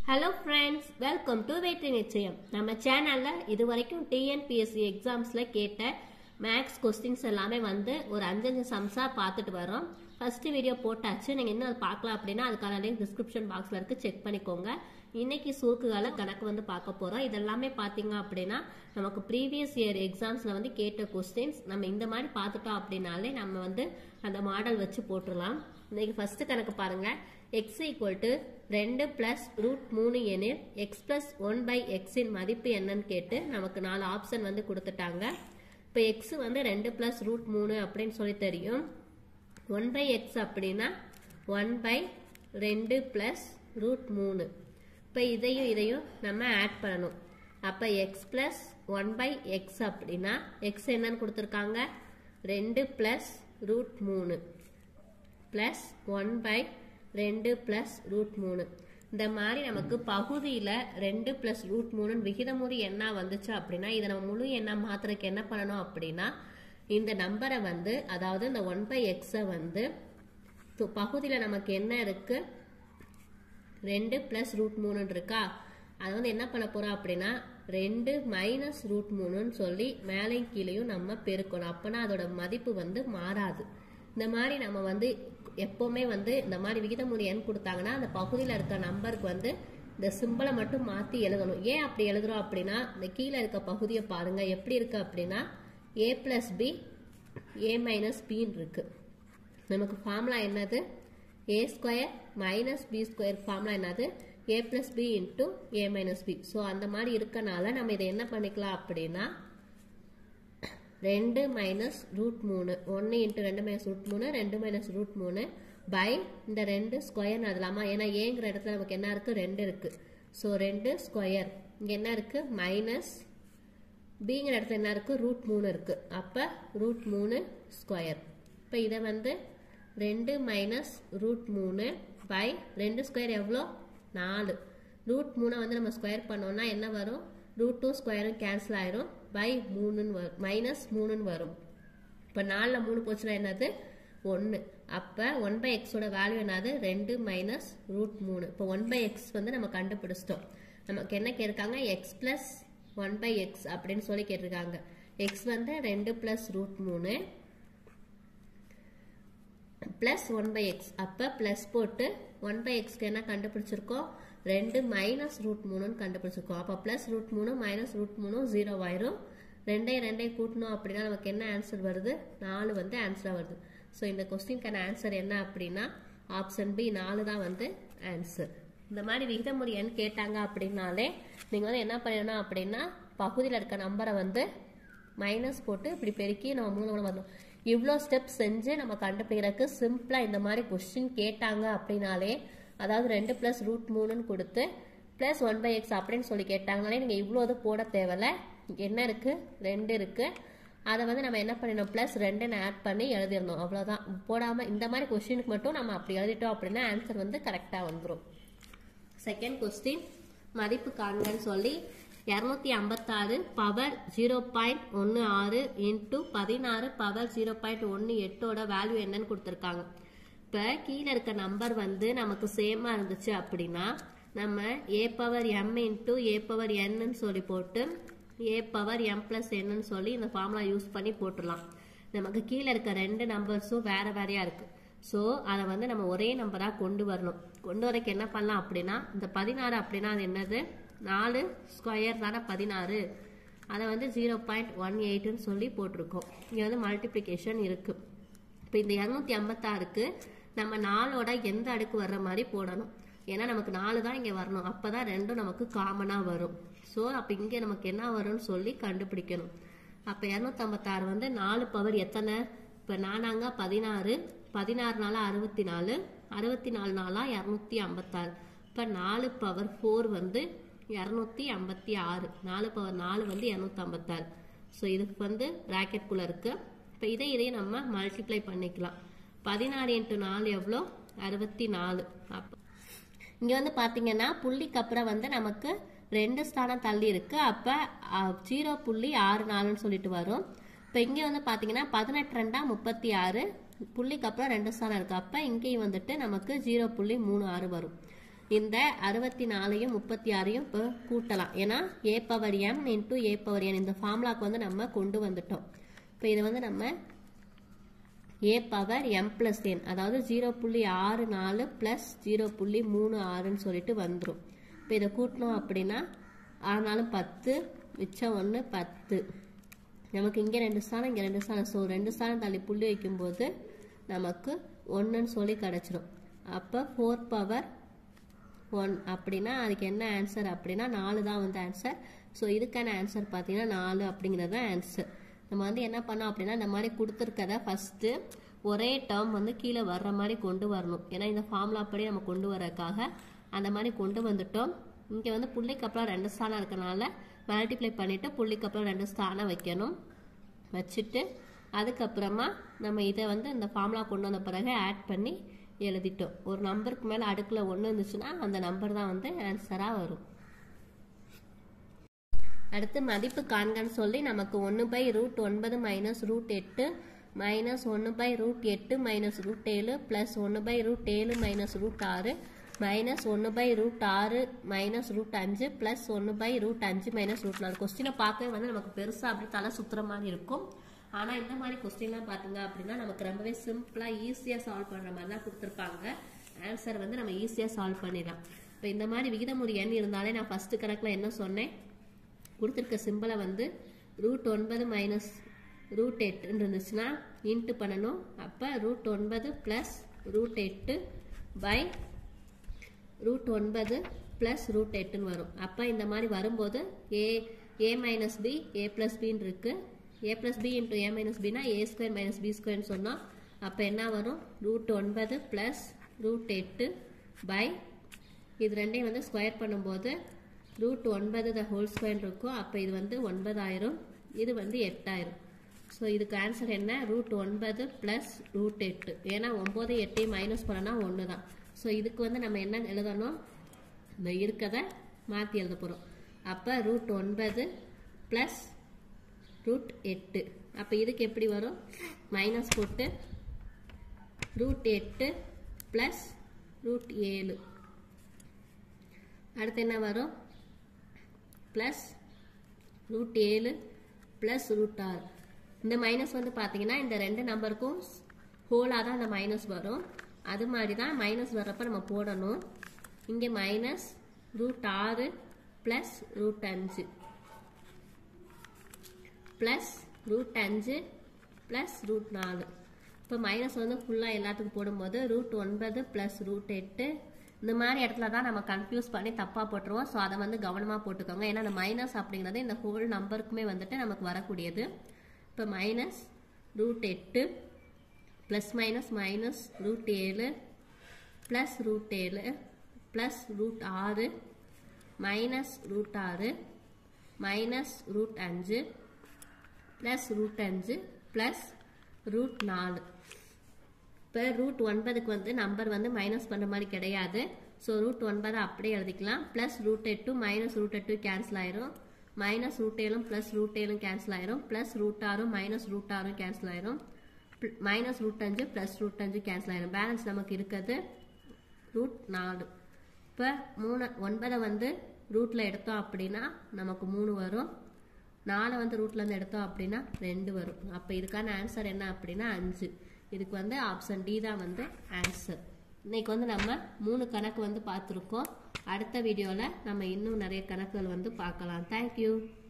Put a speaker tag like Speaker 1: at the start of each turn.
Speaker 1: hello friends welcome to வெற்றி நிச்சயம் நம்ம சேனலில் இது வரைக்கும் டிஎன்பிஎஸ்சி எக்ஸாம்ஸில் கேட்ட மேக்ஸ் கொஸ்டின்ஸ் எல்லாமே வந்து ஒரு அஞ்சஞ்சு சம்ஸாக பார்த்துட்டு வரோம் ஃபர்ஸ்ட் வீடியோ போட்டாச்சு நீங்கள் இன்னும் அதை பார்க்கலாம் அப்படின்னா அதுக்கான லிங்க் டிஸ்கிரிப்ஷன் பாக்ஸில் இருக்கு செக் பண்ணிக்கோங்க இன்னைக்கு சுருக்குகால கணக்கு வந்து பார்க்க போகிறோம் இதெல்லாமே பார்த்தீங்க அப்படின்னா நமக்கு ப்ரீவியஸ் இயர் எக்ஸாம்ஸில் வந்து கேட்ட கொஸ்டின்ஸ் நம்ம இந்த மாதிரி பார்த்துட்டோம் அப்படின்னாலே நம்ம வந்து அந்த மாடல் வச்சு போட்டுடலாம் இன்னைக்கு ஃபர்ஸ்ட் கணக்கு பாருங்க எக்ஸ் ஈக்குவல் டு ரெண்டு பிளஸ் ரூட் மூணு எனில் எக்ஸ் பிளஸ் ஒன் பை எக்ஸின் மதிப்பு என்னன்னு கேட்டு நமக்கு நாலு ஆப்ஷன் வந்து கொடுத்துட்டாங்க இப்போ எக்ஸ் வந்து ரெண்டு பிளஸ் ரூட் மூணு அப்படின்னு சொல்லி தெரியும் ஒன் பை எக்ஸ் அப்படின்னா ஒன் பை ரெண்டு பிளஸ் ரூட் மூணு இப்போ இதையும் இதையும் நம்ம ஆட் பண்ணணும் அப்போ X plus one by X அப்படின்னா எக்ஸ் என்னன்னு கொடுத்துருக்காங்க ரெண்டு பிளஸ் ரூட் மூணு பிளஸ் ஒன் பை ரெண்டு பிளஸ் ரூட் மூணு இந்த மாதிரி நமக்கு பகுதியில் ரெண்டு பிளஸ் ரூட் மூணுன்னு விகிதமுறி எண்ணா வந்துச்சு அப்படின்னா இதை நம்ம முழு எண்ணா மாத்திரக்கு என்ன பண்ணணும் அப்படின்னா இந்த நம்பரை வந்து அதாவது இந்த ஒன் பை எக்ஸை வந்து பகுதியில் நமக்கு என்ன இருக்கு ரெண்டு பிளஸ் ரூட் மூணுன்னு இருக்கா அது வந்து என்ன பண்ண போறோம் அப்படின்னா ரெண்டு மைனஸ் ரூட் மூணுன்னு சொல்லி மேலையும் கீழேயும் நம்ம பெருக்கணும் அப்போனா அதோட மதிப்பு வந்து மாறாது இந்த மாதிரி நம்ம வந்து எப்போவுமே வந்து இந்த மாதிரி விகிதமுறை எண் கொடுத்தாங்கன்னா அந்த பகுதியில் இருக்க நம்பருக்கு வந்து இந்த சிம்பிளை மட்டும் மாற்றி எழுதணும் ஏன் அப்படி எழுதுறோம் அப்படின்னா இந்த கீழே இருக்க பகுதியை பாருங்க எப்படி இருக்கு அப்படின்னா A plus B A minus பின்னு இருக்கு நமக்கு ஃபார்முலா என்னது A square minus B square formula என்னது A plus B into A minus B so அந்த மாதிரி இருக்கனால நம்ம இதை என்ன பண்ணிக்கலாம் அப்படின்னா ரெண்டு மைனஸ் ரூட் மூணு ஒன்று இன்ட்டு ரெண்டு மைனஸ் ரூட் மூணு ரெண்டு மைனஸ் ரூட் மூணு பை இந்த ரெண்டு ஸ்கொயர் அதுலாமா ஏன்னா ஏங்கிற இடத்துல நமக்கு என்ன இருக்கு ரெண்டு இருக்கு ஸோ ரெண்டு ஸ்கொயர் இங்கே என்ன இருக்கு மைனஸ் பிங்கிற இடத்துல என்ன இருக்கு ரூட் மூணு இருக்கு அப்போ ரூட் மூணு ஸ்கொயர் இப்போ இதை வந்து ரெண்டு மைனஸ் ரூட் மூணு பை ரெண்டு ஸ்கொயர் எவ்வளோ நாலு ரூட் மூணை வந்து நம்ம ஸ்கொயர் பண்ணோம்னா என்ன வரும் ரூட் டூ ஸ்கொயரும் கேன்சல் ஆயிரும் பை மூணுன்னு வரும் மைனஸ் மூணுன்னு வரும் இப்போ நாலில் மூணு போச்சுன்னா என்னது ஒன்று அப்போ ஒன் பை எக்ஸோட வேல்யூ என்னது ரெண்டு மைனஸ் ரூட் மூணு இப்போ ஒன் பை எக்ஸ் வந்து நம்ம கண்டுபிடிச்சிட்டோம் நமக்கு என்ன கேட்டிருக்காங்க X plus one by X அப்படின்னு சொல்லி கேட்டிருக்காங்க எக்ஸ் வந்து ரெண்டு பிளஸ் ரூட் மூணு பிளஸ் ஒன் பை எக்ஸ் அப்போ பிளஸ் போட்டு ஒன் பை எக்ஸ்க்கு என்ன கண்டுபிடிச்சிருக்கோம் ரெண்டு மைனஸ் ரூட் மூணுன்னு கண்டுபிடிச்சிருக்கோம் அப்போ பிளஸ் ரூட் மூணு மைனஸ் ரூட் மூணு ஜீரோ ஆயிரும் ரெண்டையும் ரெண்டையும் கூட்டணும் அப்படின்னா நமக்கு என்ன ஆன்சர் வருது நாலு வந்து ஆன்சராக வருது ஸோ இந்த கொஸ்டின்கான ஆன்சர் என்ன அப்படின்னா ஆப்ஷன் பி நாலு தான் வந்து ஆன்சர் இந்த மாதிரி விகிதமுறை எண் கேட்டாங்க அப்படின்னாலே நீங்கள் வந்து என்ன பண்ணணும் அப்படின்னா பகுதியில் இருக்க நம்பரை வந்து மைனஸ் போட்டு இப்படி பெருக்கி நம்ம மூணு மூணு வரணும் இவ்வளோ ஸ்டெப் செஞ்சு நம்ம கண்டுபிடிக்கிறதுக்கு சிம்பிளாக இந்த மாதிரி கொஸ்டின் கேட்டாங்க அப்படின்னாலே அதாவது ரெண்டு ப்ளஸ் ரூட் மூணுன்னு கொடுத்து ப்ளஸ் ஒன் பை எக்ஸ் அப்படின்னு சொல்லி கேட்டாங்கனாலே நீங்கள் இவ்வளோ இது போட தேவையில்ல என்ன இருக்குது ரெண்டு இருக்குது அதை வந்து நம்ம என்ன பண்ணிடணும் ப்ளஸ் ரெண்டுன்னு ஆட் பண்ணி எழுதிடணும் அவ்வளோதான் போடாமல் இந்த மாதிரி கொஸ்டினுக்கு மட்டும் நம்ம அப்படி எழுதிட்டோம் அப்படின்னா ஆன்சர் வந்து கரெக்டாக வந்துடும் செகண்ட் கொஸ்டின் மதிப்பு காண்கன்னு சொல்லி இரநூத்தி ஐம்பத்தாறு பவர் ஜீரோ பாயிண்ட் ஒன்று ஆறு இன்ட்டு பதினாறு பவர் ஜீரோ பாயிண்ட் ஒன்று எட்டோட வேல்யூ என்னன்னு கொடுத்துருக்காங்க இப்போ கீழே இருக்க நம்பர் வந்து நமக்கு சேமாக இருந்துச்சு அப்படின்னா நம்ம A power M into A power என்னன்னு சொல்லி போட்டு ஏ பவர் எம் பிளஸ் என்னன்னு சொல்லி இந்த ஃபார்முலா யூஸ் பண்ணி போட்டுடலாம் நமக்கு கீழே இருக்க ரெண்டு நம்பர்ஸும் வேற வேறையா இருக்கு ஸோ அதை வந்து நம்ம ஒரே நம்பராக கொண்டு வரணும் கொண்டு வரக்கு என்ன பண்ணலாம் அப்படின்னா இந்த பதினாறு அப்படின்னா அது என்னது நாலு ஸ்கொயர் தானே பதினாறு அதை வந்து ஜீரோ பாயிண்ட் ஒன் எயிட்னு சொல்லி போட்டிருக்கோம் இங்கே வந்து மல்டிப்ளிகேஷன் இருக்கு இப்போ இந்த இரநூத்தி ஐம்பத்தாறுக்கு நம்ம நாலோட எந்த அடுக்கு வர்ற மாதிரி போடணும் ஏன்னா நமக்கு நாலு தான் இங்கே வரணும் அப்போ தான் ரெண்டும் நமக்கு காமனாக வரும் ஸோ அப்போ இங்கே நமக்கு என்ன வரும்னு சொல்லி கண்டுபிடிக்கணும் அப்போ இரநூத்தம்பத்தாறு வந்து நாலு பவர் எத்தனை இப்போ நானாங்க பதினாறு பதினாறு நாளா அறுபத்தி நாலு அறுபத்தி நாலு நாளா இரநூத்தி ஐம்பத்தாறு இப்போ நாலு பவர் ஃபோர் வந்து இரநூத்தி ஐம்பத்தி ஆறு நாலு பவர் நாலு வந்து இரநூத்தி ஐம்பத்தாறு ஸோ இதுக்கு வந்து ப்ராக்கெட்குள்ளே இருக்குது இப்போ இதை இதையும் நம்ம மல்டிப்ளை பண்ணிக்கலாம் பதினாறு இன்ட்டு நாலு எவ்வளோ அறுபத்தி நாலு அப்போ இங்கே வந்து பார்த்தீங்கன்னா புள்ளிக்கு அப்புறம் வந்து நமக்கு ரெண்டு ஸ்தானம் தள்ளி இருக்கு அப்போ ஜீரோ புள்ளி ஆறு நாலுன்னு சொல்லிட்டு வரும் இப்போ இங்கே வந்து பார்த்தீங்கன்னா பதினெட்டு ரெண்டா முப்பத்தி ஆறு புள்ளிக்கு அப்புறம் ரெண்டு ஸ்தானம் இருக்கு அப்போ இங்கேயும் வந்துட்டு நமக்கு ஜீரோ புள்ளி மூணு ஆறு வரும் இந்த அறுபத்தி நாலையும் முப்பத்தி ஆறையும் இப்போ கூட்டலாம் ஏன்னா A power M into A power N இந்த ஃபார்முலாக்கு வந்து நம்ம கொண்டு வந்துட்டோம் இப்போ இது வந்து நம்ம A power M plus N அதாவது ஜீரோ புள்ளி ஆறு நாலு ப்ளஸ் ஜீரோ புள்ளி மூணு ஆறுன்னு சொல்லிட்டு வந்துடும் இப்போ இதை கூட்டினோம் அப்படின்னா ஆறு நாலு பத்து மிச்சம் ஒன்று பத்து நமக்கு இங்கே ரெண்டு ஸ்தானம் இங்கே ரெண்டு ஸ்தானம் ஸோ ரெண்டு ஸ்தானம் தள்ளி புள்ளி வைக்கும்போது நமக்கு ஒன்றுன்னு சொல்லி கிடச்சிரும் அப்போ ஃபோர் பவர் ஒன் அப்படின்னா அதுக்கு என்ன ஆன்சர் அப்படின்னா நாலு தான் வந்து ஆன்சர் ஸோ இதுக்கான ஆன்சர் பார்த்தீங்கன்னா நாலு அப்படிங்கிறது தான் ஆன்சர் நம்ம வந்து என்ன பண்ணோம் அப்படின்னா இந்த மாதிரி கொடுத்துருக்கத ஃபஸ்ட்டு ஒரே டேர்ம் வந்து கீழே வர்ற மாதிரி கொண்டு வரணும் ஏன்னா இந்த ஃபார்முலா படி நம்ம கொண்டு வரதுக்காக அந்த மாதிரி கொண்டு வந்துட்டோம் இங்கே வந்து புள்ளிக்கு அப்புறம் ரெண்டு ஸ்தானம் இருக்கனால மல்டிப்ளை பண்ணிவிட்டு புள்ளிக்கு அப்புறம் ரெண்டு ஸ்தானம் வைக்கணும் வச்சுட்டு அதுக்கப்புறமா நம்ம இதை வந்து இந்த ஃபார்முலா கொண்டு வந்த பிறகு ஆட் பண்ணி எழுதிட்டோம் ஒரு நம்பருக்கு மேலே அடுக்கில் ஒன்று இருந்துச்சுன்னா அந்த நம்பர் தான் வந்து ஆன்சராக வரும் அடுத்து மதிப்பு காண்கன்னு சொல்லி நமக்கு ஒன்று பை ரூட் ஒன்பது மைனஸ் ரூட் எட்டு மைனஸ் ஒன்று பை ரூட் எட்டு மைனஸ் ரூட் ஏழு ப்ளஸ் ஒன்று பை ரூட் ஏழு மைனஸ் ரூட் ஆறு மைனஸ் ஒன்று பை ரூட் ஆறு மைனஸ் ரூட் அஞ்சு ப்ளஸ் ஒன்று பை ரூட் அஞ்சு மைனஸ் ரூட் நாலு கொஸ்டினை பார்க்கவே வந்து நமக்கு பெருசாக அப்படி தலை சுற்றுற மாதிரி இருக்கும் ஆனால் இந்த மாதிரி கொஸ்டின்லாம் பார்த்தீங்க அப்படின்னா நமக்கு ரொம்பவே சிம்பிளாக ஈஸியாக சால்வ் பண்ணுற மாதிரி தான் கொடுத்துருப்பாங்க ஆன்சர் வந்து நம்ம ஈஸியாக சால்வ் பண்ணிடலாம் இப்போ இந்த மாதிரி விகிதமுறை எண் இருந்தாலே நான் ஃபஸ்ட்டு கணக்கில் என்ன சொன்னேன் கொடுத்துருக்க சிம்பிளை வந்து ரூட் ஒன்பது மைனஸ் ரூட் எட்டுன்னு இருந்துச்சுன்னா இன்ட்டு பண்ணணும் அப்போ ரூட் ஒன்பது ப்ளஸ் ரூட் எட்டு பை ரூட் ஒன்பது ப்ளஸ் ரூட் எட்டுன்னு வரும் அப்போ இந்த மாதிரி வரும்போது A A minus B A plus பின்னு இருக்குது A plus B into A minus பினா ஏ ஸ்கொயர் மைனஸ் பி ஸ்கொயர்னு சொன்னோம் அப்போ என்ன வரும் ரூட் ஒன்பது ப்ளஸ் ரூட் எட்டு பை இது ரெண்டையும் வந்து ஸ்கொயர் பண்ணும்போது ரூட் ஒன்பது த ஹோல் ஸ்கொயர் இருக்கும் அப்போ இது வந்து ஒன்பதாயிரம் இது வந்து எட்டாயிரம் ஸோ இதுக்கு ஆன்சர் என்ன ரூட் ஒன்பது ப்ளஸ் ரூட் எட்டு ஏன்னா ஒம்பது எட்டையும் மைனஸ் பண்ணனா ஒன்று தான் ஸோ இதுக்கு வந்து நம்ம என்ன எழுதணும் இந்த இருக்கதை மாற்றி எழுத போகிறோம் அப்போ ரூட் ஒன்பது ப்ளஸ் ரூட் எட்டு அப்போ இதுக்கு எப்படி வரும் மைனஸ் போட்டு ரூட் எட்டு ப்ளஸ் ரூட் ஏழு அடுத்து என்ன வரும் ப்ளஸ் ரூட் ஏழு ப்ளஸ் ரூட் ஆறு இந்த மைனஸ் வந்து பார்த்தீங்கன்னா இந்த ரெண்டு நம்பருக்கும் ஹோலாக தான் அந்த மைனஸ் வரும் அது மாதிரி தான் மைனஸ் வர்றப்ப நம்ம போடணும் இங்கே மைனஸ் ரூட் ஆறு ப்ளஸ் ரூட் அஞ்சு ப்ளஸ் ரூட் அஞ்சு ப்ளஸ் ரூட் நாலு இப்போ மைனஸ் வந்து ஃபுல்லாக எல்லாத்துக்கும் போடும்போது ரூட் ஒன்பது ப்ளஸ் ரூட் எட்டு இந்த மாதிரி இடத்துல தான் நம்ம கன்ஃபியூஸ் பண்ணி தப்பாக போட்டுருவோம் ஸோ அதை வந்து கவனமாக போட்டுக்கோங்க ஏன்னா இந்த மைனஸ் அப்படிங்கிறது இந்த ஹோல் நம்பருக்குமே வந்துட்டு நமக்கு வரக்கூடியது இப்போ மைனஸ் ரூட் எட்டு ப்ளஸ் மைனஸ் மைனஸ் ரூட் ஏழு ப்ளஸ் ரூட் ஏழு ப்ளஸ் ரூட் ஆறு மைனஸ் ரூட் ஆறு மைனஸ் ரூட் அஞ்சு ப்ளஸ் ரூட் அஞ்சு ப்ளஸ் ரூட் நாலு இப்போ ரூட் ஒன்பதுக்கு வந்து நம்பர் வந்து மைனஸ் பண்ணுற மாதிரி கிடையாது ஸோ ரூட் ஒன்பதை அப்படியே எழுதிக்கலாம் ப்ளஸ் ரூட் எட்டு மைனஸ் ரூட் எட்டு கேன்சல் ஆயிரும் மைனஸ் ரூட் ஏழும் ப்ளஸ் ரூட் ஏழும் கேன்சல் ஆயிரும் ப்ளஸ் ரூட் ஆறும் மைனஸ் ரூட் ஆறும் கேன்சல் ஆயிரும் மைனஸ் ரூட் அஞ்சு ப்ளஸ் ரூட் அஞ்சு கேன்சல் ஆயிரும் பேலன்ஸ் நமக்கு இருக்கிறது ரூட் நாலு இப்போ மூணு ஒன்பதை வந்து ரூட்டில் எடுத்தோம் அப்படின்னா நமக்கு மூணு வரும் நாலை வந்து ரூட்லேருந்து எடுத்தோம் அப்படின்னா ரெண்டு வரும் அப்போ இதுக்கான ஆன்சர் என்ன அப்படின்னா அஞ்சு இதுக்கு வந்து ஆப்ஷன் டி தான் வந்து ஆன்சர் இன்னைக்கு வந்து நம்ம மூணு கணக்கு வந்து பார்த்துருக்கோம் அடுத்த வீடியோவில் நம்ம இன்னும் நிறைய கணக்குகள் வந்து பார்க்கலாம் தேங்க்யூ